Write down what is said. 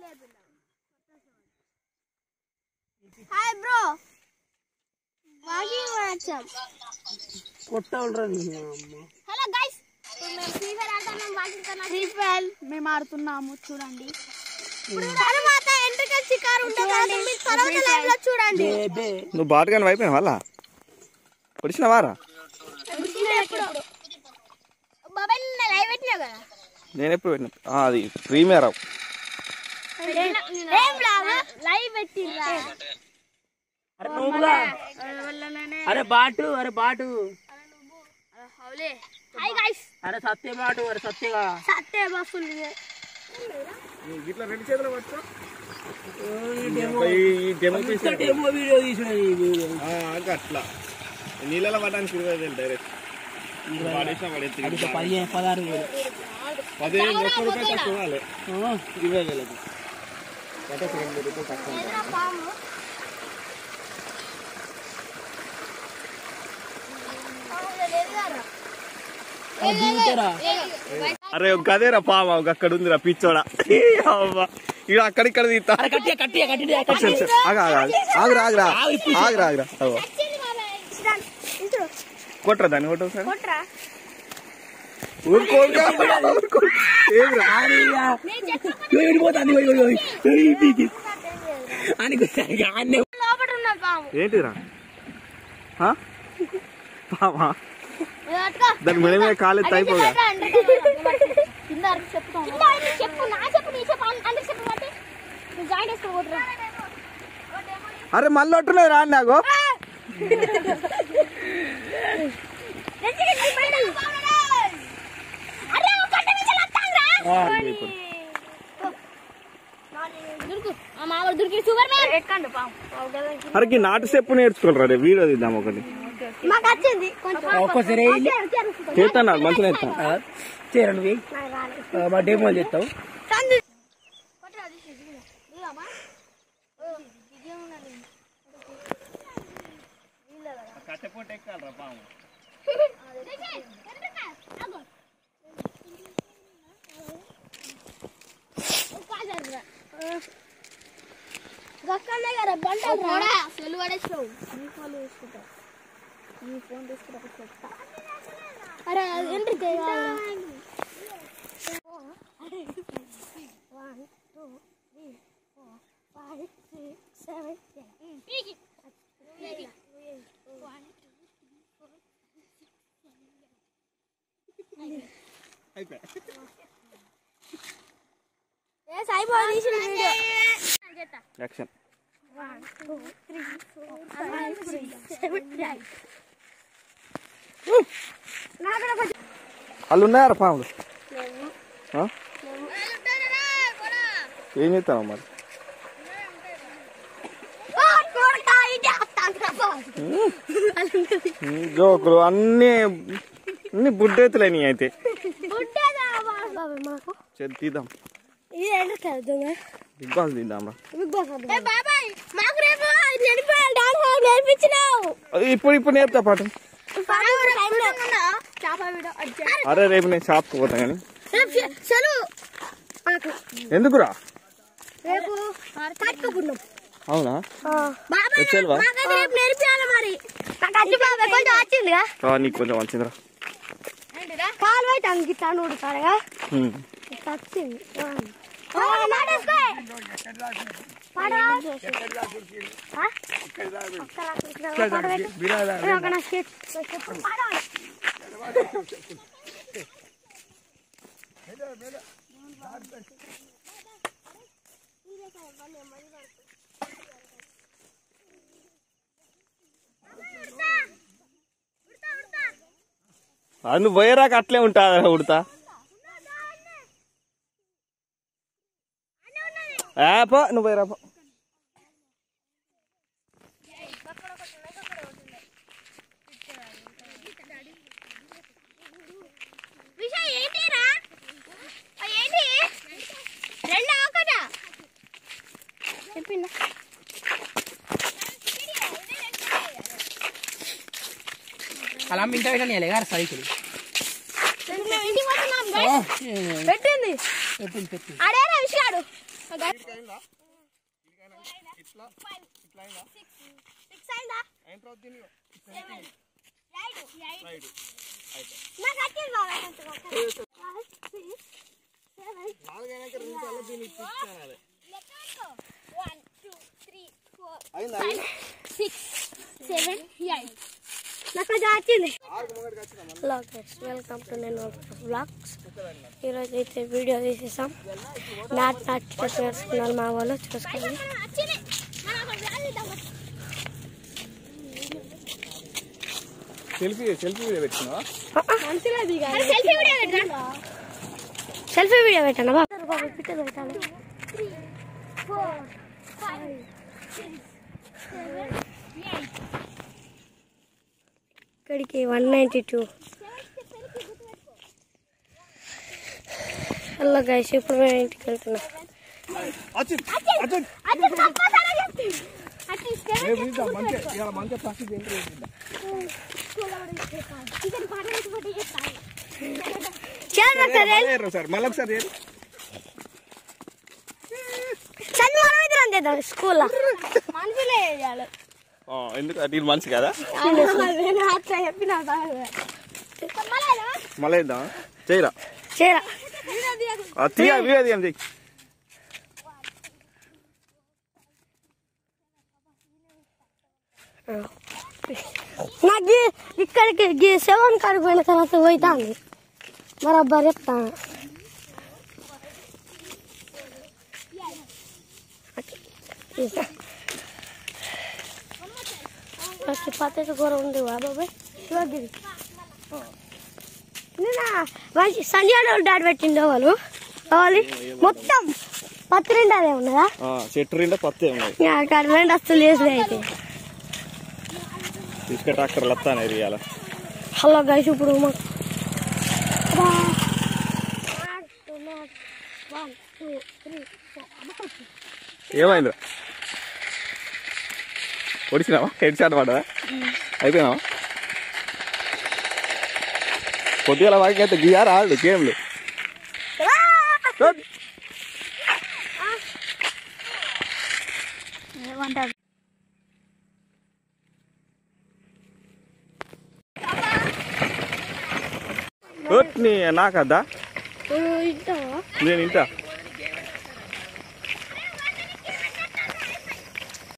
Hi bro walking వచ్చాం కొట్ట అమ్మ హలో గైస్ మేము ఫ్రీ ఫైర్ ఆడుతున్నాం వాకింగ్ కన్నా ఫ్రీ ఫైర్ మేము ఆడుతున్నాము చూడండి తర్వాత ఎంట్రికల్ షికారు ఉంటుంది మీరు తర్వాత లైవ్ లో చూడండి బేబే నువ్వు బాటుగాని అయిపోయినా వాళ్ళ పొడిచిన వారా బాబాయ్ నిన్న లైవ్ పెట్టినా కదా నేను ఎప్పుడు పెట్టిన ఆ, అది ప్రీమియర్ ఏం లాగా లైవ్ పెట్టిరా అరే నువ్వుగా అరే బాటు అరే బాటు హాయ్ గైస్ అరే సత్య బాటు అరే సత్యగా సత్తే బఫుల్ ఇట్లా రెండు చేతులు పట్టుకో డెమో ఈ డెమో పీస్ డెమో వీడియో తీసుకునే ఈ వీడియో అట్లా నీళ్ళలో పడడానికి ఇరవై వేలు డైరెక్ట్ పడేసిన పడేది అది పదిహేను పదహారు వేలు పదిహేను ఒక్క రూపాయలు తక్కువ ఇవ్వాలి ఆ, ఇరవై వేలకు పట్టకు రెండు రూపాయలు తక్కువ పాము అది దిగుతారా అరే ఒక గదేరా పామ ఒక అక్కడ ఉందిరా పిచ్చోడా ఇక అక్కడిక్కడ తీస్తా అరే కట్టియా కట్టియా కట్టియా సరే, సరే. ఆగు, ఆగు, ఆగు. ఆగురా ఆగురా ఆగురా ఆగురా అగో. కొట్రా దాన్ని కొట్టు ఒకసారి కొట్రా ఊరుకో ఊరుకో, ఊరుకో. ఏమిరా? వెళ్ళిపోతుంది అని ఆన్నే లోపల ఉన్న పాము ఏంటిరా ఆ? పామా ఇది పట్టుకో. దాని మెడ మీద కాలు ఎత్తి అయిపోగా కింద అరకు చెప్పుతాం. చెప్పు నా చెప్పు నీ చెప్పు అన్- అందరి చెప్పు బట్టి నువ్వు జాయిన్ చేసుకో కొట్టురా. అరే మళ్ళీ ఒట్టులేదు రా నాకు అరే, ఒక్క నిమిషం వస్తానురా. దొరుకు. ఆ మావాడు దొరికి సూపర్ మ్యాన్ ఎక్కండి పాము అరే ఈ నాటు స్టెప్ నేర్చుకోరా రే వీడియో తీద్దాం ఒకటి మాకు వచ్చింది కొంచెం ఒక్కసారి వెళ్ళి చేస్తాను నాకు మంచిగా చేస్తాను చేయరా నువ్వు వెయ్యి. ఆ, మా డెమోలు చేస్తావు సందు కొట్టురా, తీసి, దిగుదా. దిగుదామా? ఓ, దిగే ఉండాలి. తీసి, ఎర్రగా, ఆగు. కాజర్రా. గక్కనే కదా బంట సెల్ పడేసావు నీ ఫోన్ తీసుకుంటా నీ ఫోన్ తీసుకుంటా చెప్తా అరే entry one two three four five six seven eight ఏ సాయిబాబా తీసిన video action one two three four five six seven eight నాకు కొంచెం వాళ్ళు ఉన్నాయారా పాములు ఆ? ఏం చేస్తాను మరి ఉమ్, జోకులు అన్ని అన్ని బుడ్డెత్తులే నీ అయితే చేద్దాం, తీద్దాం బిగ్ బాస్ తీద్దాం రా అది ఇప్పుడు ఇప్పుడు నేర్పుతా పాటు అరే రేపు నేను షాప్కి పోతా కానీ ఎందుకురా రేపు కట్టుకున్నాం అవునా బాబాయ్ వచ్చేవా? మాకైతే రేపు నేర్పియాలి మరి నాకు వచ్చి బాబాయ్ కొంచెం వచ్చిందిగా ఆ, నీకు కొంచెం వచ్చిందిరా కాలు అయితే అంగిట్లా నూడుతారుగా ఉమ్. వచ్చింది ఆ, నాటేసుకో. పాడు. ఆ? ఒక్క రాత్రికి పాడు పెట్టు. ఏ, ఒక నా షర్ట్. చెప్పు, పాడు. అది నువ్వు పోయేరాక అట్లే ఉంటా ఉడతా ఆ, పో నువ్వు పోయిరా పో విషయం ఏంటిరా ఆ, ఏంటి రెండా ఒకటా చెప్పిందా అలా ఇంత పెట్టాలి గారు సైకిల్ మేము ఇంటికి పోతున్నాం guys. పెట్టింది పెట్టింది పెట్టింది అడేరా విషయాడు ఇట్లా ఇట్లా అయిందా సిక్స్ అయిందా అయిన తర్వాత దీన్ని సెవెన్ ఎయిట్ రైట్ అయితే నాకు వచ్చింది బాగా మంచిగా. Five, six, seven, నాలుగైనాక రెండు సార్లు దీన్ని ఇచ్చాను లెక్క పెట్టుకో. One, two, three, four, అయిందా five, six, seven, eight. నాకు కొంచెం వచ్చింది ఆరుకు ముంగడికి వచ్చినా హలో గైస్ వెల్కమ్ టు నేను బ్లాగ్స్ ఈరోజు అయితే వీడియో తీసేసాం నాట్ నాట్ నేర్చుకున్నారు మా వాళ్ళు చూసుకోండి వచ్చింది మనం అక్కడ రాలేద్దాం. సెల్ఫీ సెల్ఫీ వీడియో పెట్టినావా మరి సెల్ఫీ వీడియో పెట్టరా సెల్ఫీ వీడియో పెట్టాను బాబు పిక్చర్ పెట్టాను three, four, five, six, seven, eight. ఇక్కడికి one ninety two hello guys ఇప్పుడు మేము ఇంటికి వెళ్తున్నాం వచ్చింది వచ్చింది అది తప్పకుండా చెప్తుంది. అది seven రేపు చూద్దాం మంచిగా ఇవాళ మంచిగా ప్రాక్టీస్ ఏంటి రేపు చూద్దాం స్కూల్లో కూడా చేస్తాను. ఇతను పాట పెట్టుకుంటే చేస్తాను. చాలా సరే మళ్ళీ సార్ మళ్ళీ ఒకసారి చేయండి. శనివారం ఇద్దరం చేద్దాం స్కూల్లో మనుషులే చేయాలి. ఆ, ఎందుకు నేను మనిషి కదా నేను అట్లా చెప్పినా బాగా. మళ్ళా మళ్ళీ వేద్దాం చేయరా చేరా వీడియో తీయకు. ఆ, తీయ వీడియో తీయం చెయ్యి నాకు ఈ- ఇక్కడికి గీ సెవెన్ కాడికి పోయిన తర్వాత పోయితాంది బరాబర్ చెప్తాను ఫస్ట్ పద్ధతి కూర ఉంది వా బాబాయ్ శివగిరి నిన్న మంచి సంజయ్ వాళ్ళు డాడీ పెట్టిండే వాళ్ళు కావాలి మొత్తం పత్తి రెండు అదే ఉన్నదా ఆ, చెట్టు నిండా పత్తే ఉన్నాయి ఇంకా అక్కడ రెండు వస్తువులు వేసుడు అయితే ఇసుక ట్రాక్టర్లు వస్తాను ఇవాళ హలో గైస్ ఇప్పుడు మా వన్ టూ త్రీ ఏమైందిరా ఒడిచినావా హెడ్ షాట్ పడ్డదా అయిపోయినావా కొద్దిగా వాకి అయితే గియారా ఆడు గేమ్లు చూడు. ఏమంటారు ఉట్ నీ నాకద్దా ఇంటావా నేను ఇంటా